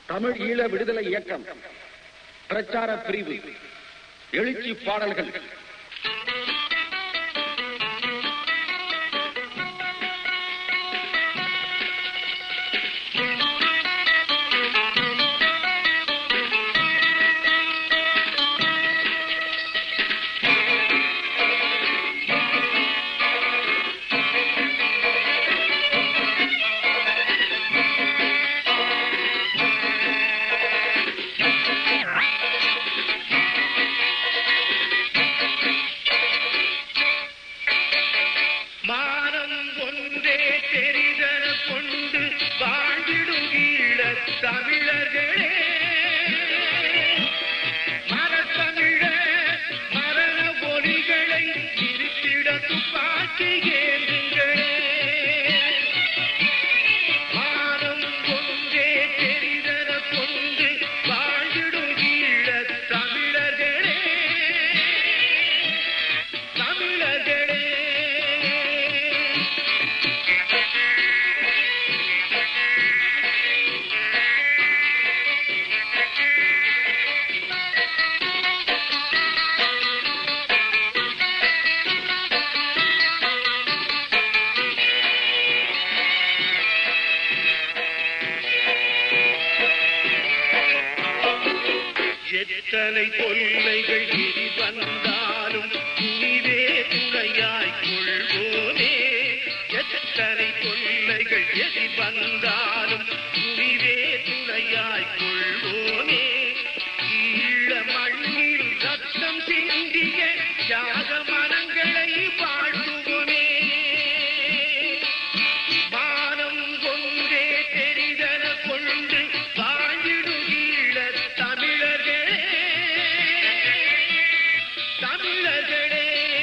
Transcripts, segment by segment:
தமிழ் ஈழ விடுதலை இயக்கம் பிரச்சார பிரிவு எழுச்சி பாடல்கள் மானம் ஒன்றே தெரிதன கொண்டு வாழ்ந்திடும் ஈழ தமிழர்களே மரத்தமிழ மரண ஒலிகளை இருத்திட துப்பாக்கி ஏந்துங்களே மானம் ஒன்றே தெரிதன கொண்டு வாழ்ந்திடும் ஈழ தமிழர்களே தமிழர்களே எத்தனை தொல்லைகள் இனி வந்தாலும் துணிவே துணையாய் கொள்வோமே எத்தனை தொல்லைகள் எதி வந்தாலும் துணிவே துணையாய் கொள்வோமே ஈழ மண்ணில் ரத்தம் சிந்திய தியாக மனங்களை வாழ்த்துவோமே வானம் ஒன்றே தெரிதன கொண்டு வாழ்ந்திடும் ஈழ தமிழர்களே தமிழர்களே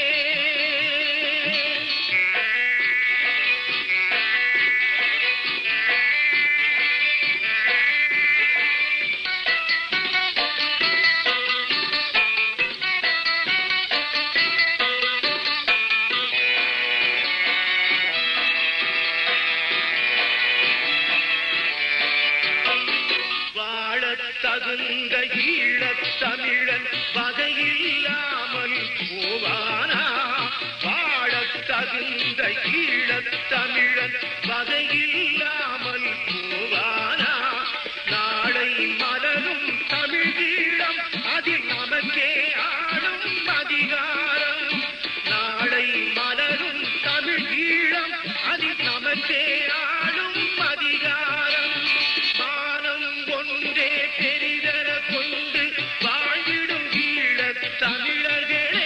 வாழத் தகுந்த ஈழத் தமிழன் வகையில்லாமல் போவானா வாழத் தகுந்த ஈழத் தமிழன் வகையில்லாமல் போவானா நாளை மலரும் தமிழ் ஈழம் அதில் நமக்கே ஆளும் அதிகாரம் நாளை மலரும் தமிழ் ஈழம் அதில் நமக்கே ஆளும் அதிகாரம் மானம் ஒன்றே பெரிதர கொண்டு வாழ்ந்திடும் ஈழத் தமிழர்களே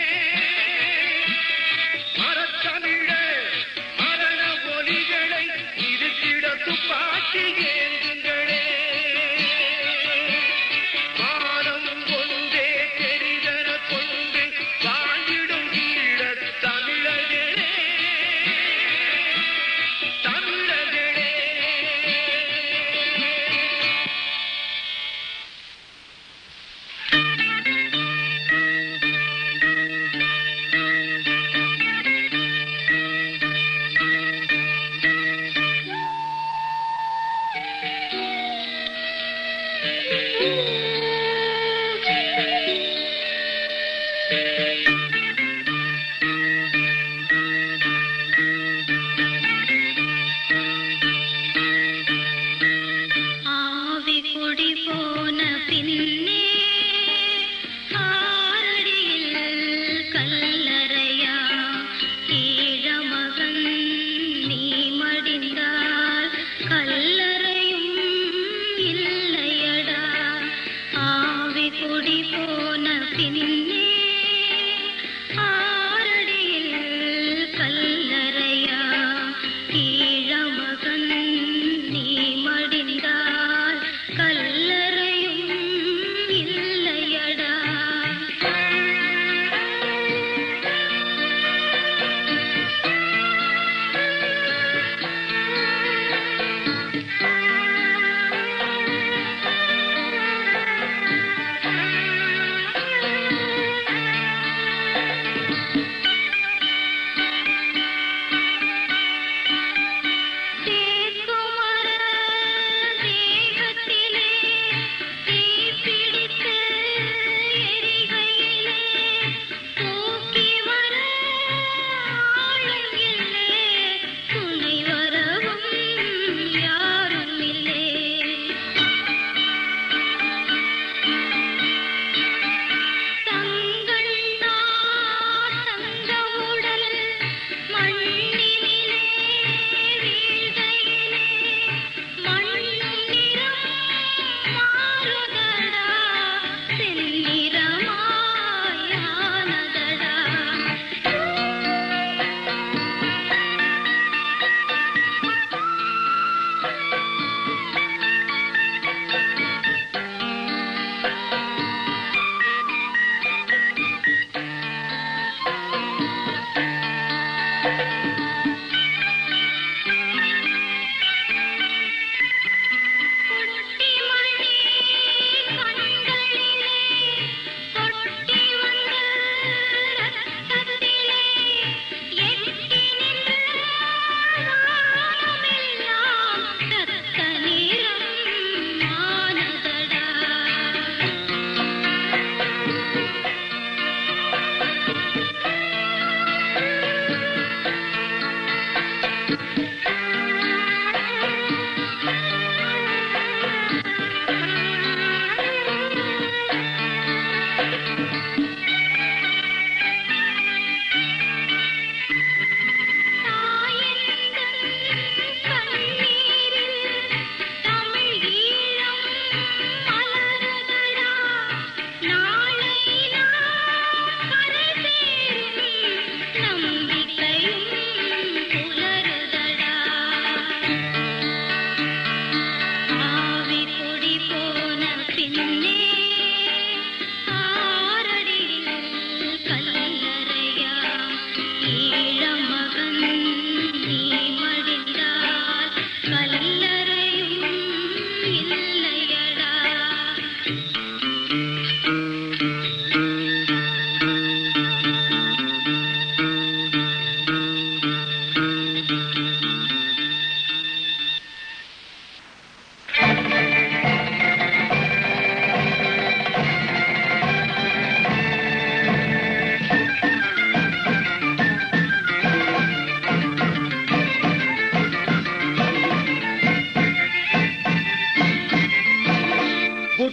மரத்தமிழ மரண ஒலிகளை இருத்திட துப்பாக்கி ஏந்துங்களே மானம் ஒன்றே பெரிதர கொண்டு வாழ்ந்திடும் ஈழத் தமிழர்களே தமிழர்களே ஆவி குடி போன பின்னே ஆரடியில் கல்லறையா ஈழமகன் நீ மடிந்தால் கல்லறையும் இல்லையடா ஆவி குடி போன பின்னே ஆரடியில் கல்லறையா ஈழமகன் நீ மடிந்தால் கல்லறையும் இல்லையடா ஆ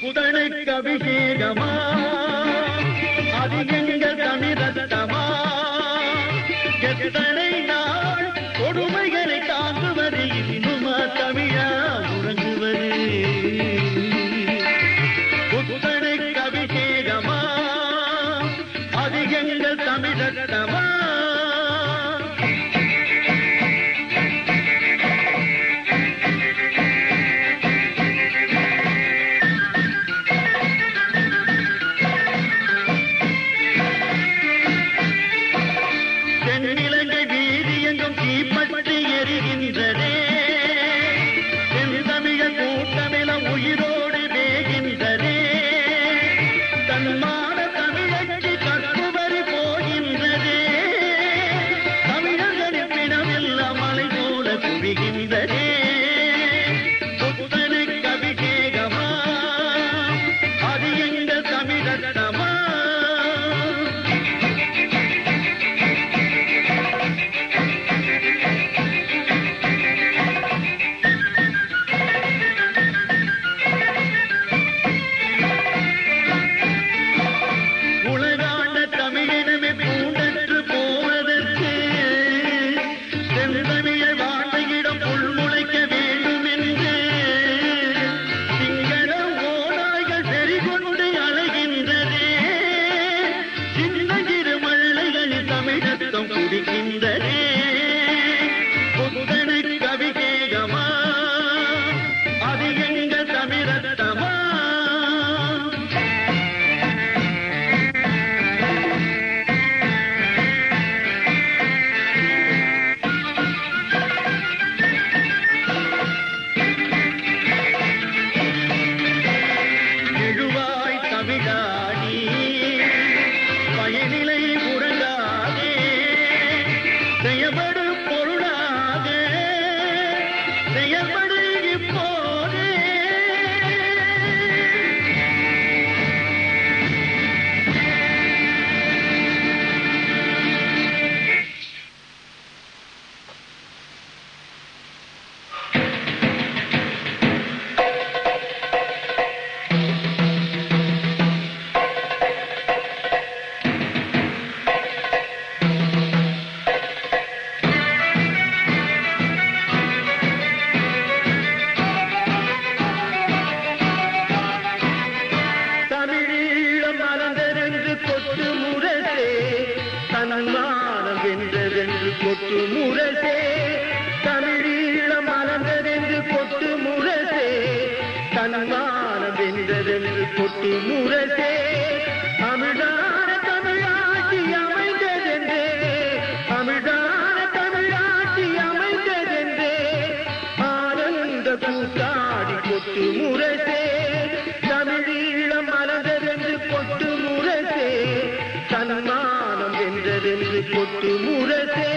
புத்தனுக்கு அபிஷேகமா அது எங்கள் தமிழத்தமா எத்தனை நாள் கொடுமைகளை தாங்குவது இன்னுமா தமிழா உறங்குவது புத்தனுக்கு அபிஷேகமா அது எங்கள் தமிழத்தமா தென்னிலங்கை வீதி எங்கும் தீப்பற்றி எரிகின்றதே தென்தமிழ கூட்டமிலம் உயிரோடு வேகின்றதே தன்மான தமிழச்சி கற்புவரி போகின்றதே தமிழர்களின் பிணமெல்லாம் மலை போல குவிகின்றதே புத்தனுக்கு அபிஷேகமா அது எங்கள் தமிழத்தமா உலகாண்ட தமிழினமே பூண்டற்று போவதற்கு செந்தமிழை வாழ்க்கையிடம் உள்முளைக்க வேண்டும் என்று சிங்கள ஓநாய்கள் செறிகொண்டு அலைகின்றதே சின்னஞ்சிறு மல்லைகளில் தமிழத்தம் குடிக்கின்றதே புத்தனுக்கு அபிஷேகமா அது எங்கள் தமிழத்தமா எழுவாய் தமிழாடி பயனிலை உறங்காதே செயல்படு பொருளாக செயல்படு இப்போதே தமிழீழம் மலர்ந்ததென்று கொட்டு முரசே தன்மானம் வென்றதென்று கொட்டு முரசே தமிழீழம் மலர்ந்ததென்று கொட்டு முரசே தன்மானம் வென்றதென்று கொட்டு முரசே தமிழான தமிழாட்சி அமைந்ததென்றே தமிழான தமிழாட்சி அமைந்ததென்றே ஆனந்த கூத்தாடி கொட்டு முரசே தமிழீழம் மலர்ந்ததென்று கொட்டு முரசே தன்மானம் வென்றதென்று கொட்டு முரசே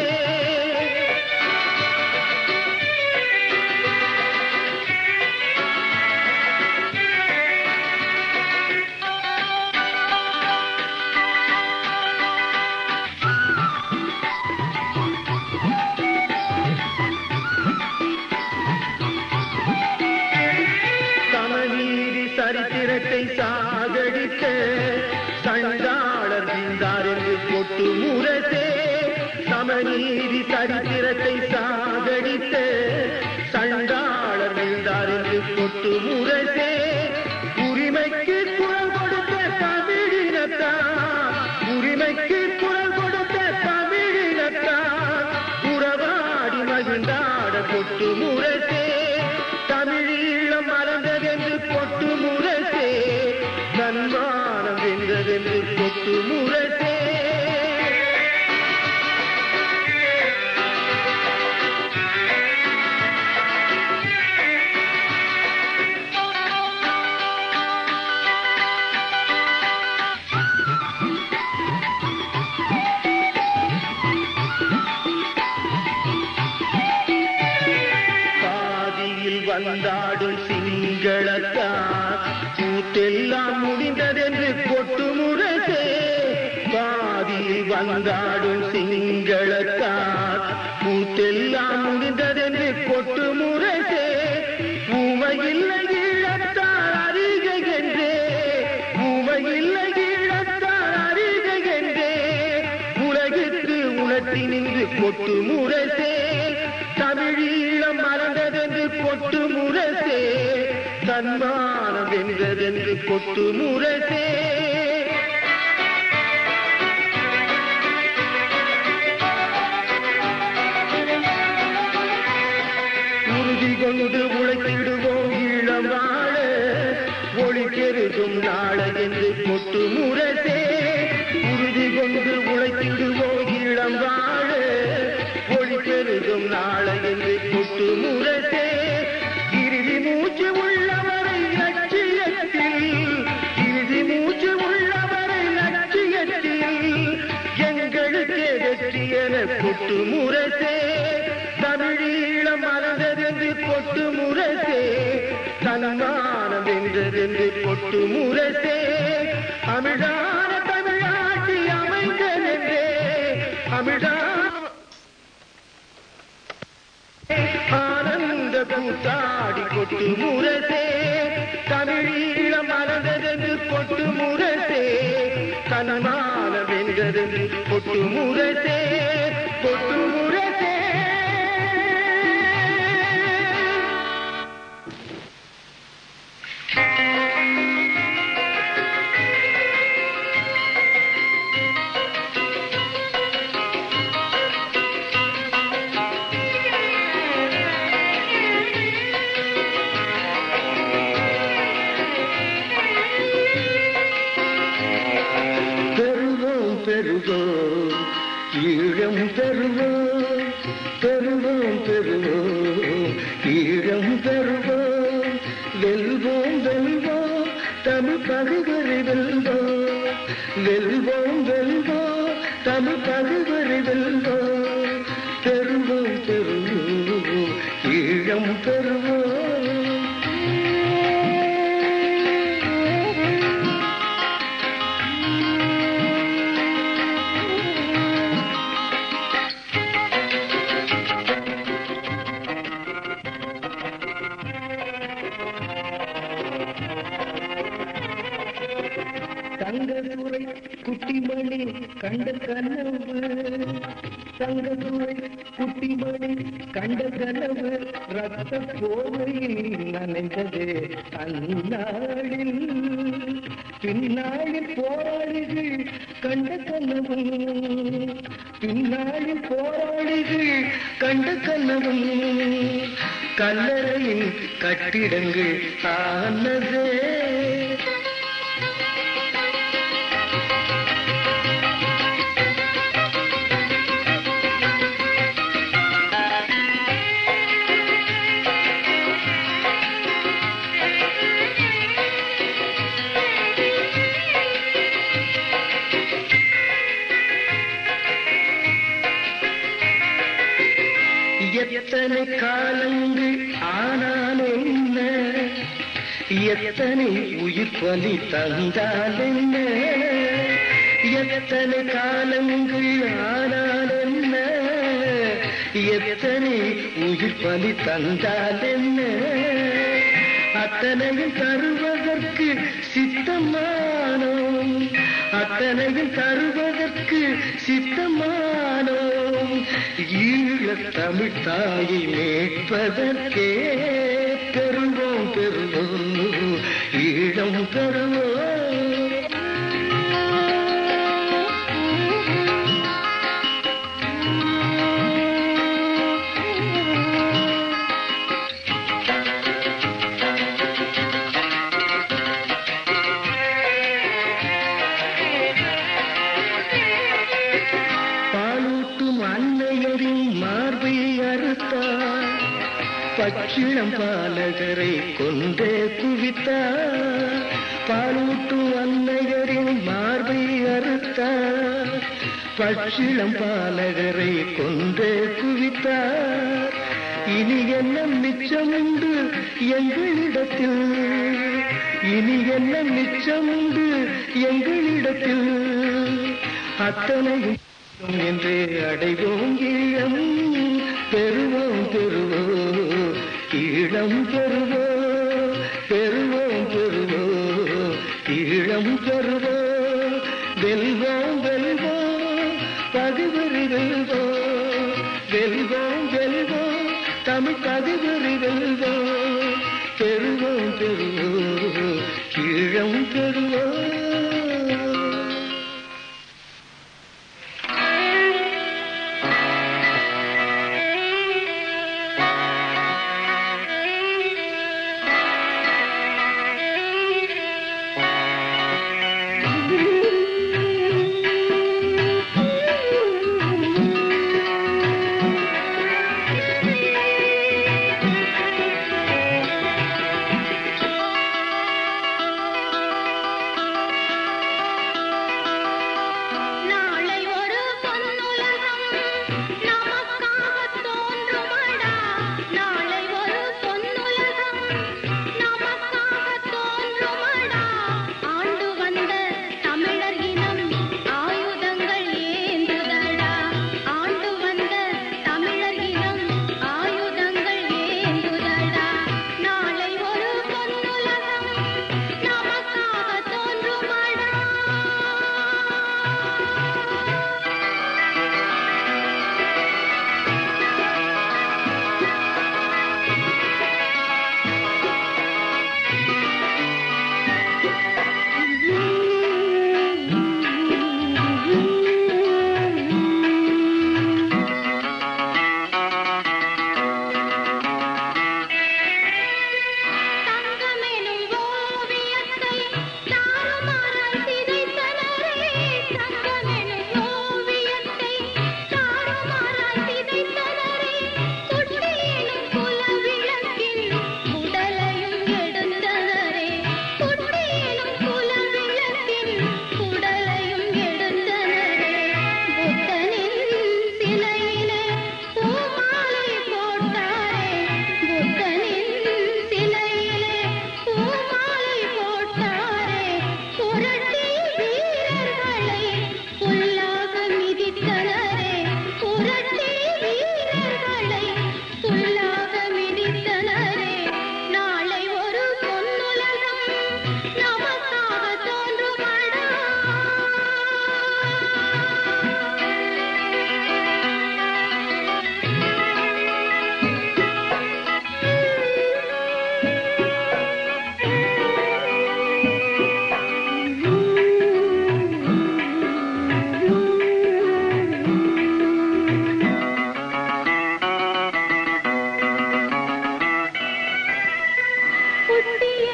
சமநீதி சரித்திரத்தை சாகடிக்க சண்டாளர் வீழ்ந்தார் என்று கொட்டு முரசே சமநீதி சரித்திரத்தை சாகடித்த சண்டாளர் வீழ்ந்தார் என்று கொட்டு முரசே உரிமைக்கு குரல் கொடுத்த தமிழினத்தான் உரிமைக்கு குரல் கொடுத்த தமிழினத்தான் உறவாடி மகிழ்ந்தாட கொட்டு முரசே தமிழீழம் மலர்ந்ததென்று கொட்டு முரசே நன்மானம் வென்றதென்று கொட்டு முரசே பாதியில் வந்தாடும் சிங்களத்தான் கூத்தெல்லாம் முடிந்ததென்று கொட்டு முரசே பாதியில் வந்தாடும் சிங்களத்தான் கூத்தெல்லாம் முடிந்ததென்று கொட்டு முரசே உமையில்லை ஈழத்தார் அறிக என்று கொட்டு முரசே தமிழீழம் மலர்ந்ததென்று கொட்டு முரசே தன்மானம் வென்றதென்று கொட்டு முரசே உறுதி கொண்டு உழைத்திடுவோம் ஈழம் வாழ ஒளி பெருகும் நாள என்று கொட்டு முரசே உறுதி கொண்டு உழைத்திடுவோம் ஈழம் வாழ ஒளி பெருகும் நாள என்று கொட்டு முரசே இறுதி மூச்சு உள்ளவரை லட்சியத்தில் இறுதி மூச்சு உள்ளவரை லட்சியத்தில் எங்களுக்கு வெற்றி என கொட்டு முரசே தமிழீழம் மலர்ந்ததென்று கொட்டு முரசே தன்மானம் வென்றதென்று கொட்டு முரசே அமிழான தமிழாட்சி அமைந்ததென்றே அமிழான ஆனந்த கூத்தாடி கொட்டு முரசே தமிழீழம் மலர்ந்ததென்று கொட்டு முரசே தன்மான வென்றதென்று கொட்டு முரசே கொட்டு முரசே பெறுவோம் பெறுவோம் ஈழம் பெறுவோம் பெறுவோம் பெறுவோம் ஈழம் பெறுவோம் வெல்வோம் வெல்வோம் தமிழ் பகுவரை வெல்வோம் வெல்வோம் வெல்வோம் தமிழ் பகுவரை வெல்வோம் பெறுவோம் பெறுவோம் ஈழம் பெறுவோம் தங்கதுரை குட்டிமணி கண்ட கனவு தங்கதுரை குட்டிமணி கண்ட கனவு ரத்த கோவையில் நனைந்தது அந்நாளில் பின்னாளில் போராளிகள் கண்ட கனவு பின்னாளில் போராளிகள் கண்ட கனவு கல்லறையின் கட்டிடங்கள் ஆனதே எத்தனை காலங்கள் ஆனால் என்ன எத்தனை உயிர் பலி தந்தால் என்ன எத்தனை காலங்கள் ஆனால் என்ன எத்தனை உயிர் பலி தந்தால் என்ன அத்தனையும் தருவதற்கு சித்தமானோம் அத்தனையும் தருவதற்கு சித்தமானோம் ஈழத் தமிழ் தாயை மீட்பதற்கே பெறுவோம் பெறுவோம் ஈழம் பெறுவோம் பாலூட்டும் அன்னையரின் மார்பை அறுத்தார் பச்சிளம் பாலகரை கொண்டே குவித்தார் பாலூட்டும் அன்னையரின் மார்பை அறுத்தார் பச்சிளம் பாலகரை கொண்டே குவித்தார் இனி என்ன மிச்சம் உண்டு எங்களிடத்தில் இனி என்ன மிச்சம் உண்டு எங்களிடத்தில் அத்தனையும் என்று அடைவோம் ஈழம் பெறுவோம் பெறுவோம் ஈழம் பெறுவோம் பெறுவோம் பெறுவோம் ஈழம் பெறுவோம் வெல்வோம் வெல்வோம் பகுவரி வெல்வோம்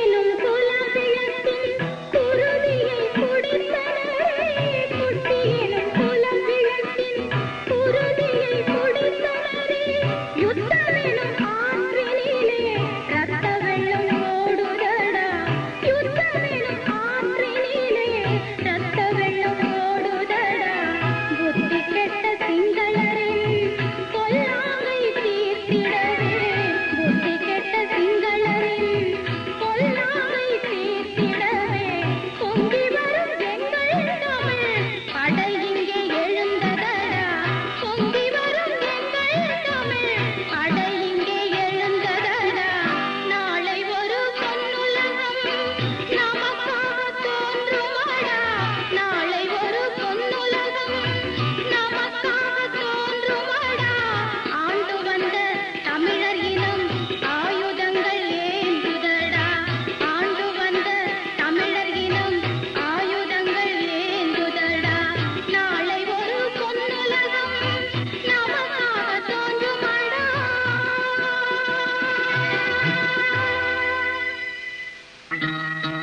எனும் குலவிளக்கின் குருதியை குடித்தனரே குட்டி எனும் குலவிளக்கின் குருதியை குடித்தனரே யுத்தமெனும் ஆற்றினிலே ரத்த வெள்ளம் ஓடுதடா யுத்தமெனும் ஆற்றினிலே ரத்த வெள்ளம் ஓடுதடா புத்தி கெட்ட சிங்களரின் கொல்லாமை தீர்த்திடவே புத்தி கெட்ட சிங்களரின் கொல்லாமை தீர்த்திடவே பொங்கி வரும் எங்கள் தமிழ் படை இங்கே எழுந்ததடா பொங்கி வரும் எங்கள் தமிழ் படை இங்கே எழுந்ததடா நாளை ஒரு பொன்னுலகம் நமக்காக தோன்றுமடா நாளை ஒரு பொன்னுலகம் நமக்காக தோன்றுமடா ஆண்டு வந்த தமிழர் இனம் ஆயுதங்கள் ஏந்துதடா ஆண்டு வந்த தமிழர் இனம் ஆயுதங்கள் ஏந்துதடா நாளை ஒரு பொன்னுலகம் நமக்காக தோன்றுமடா ஆ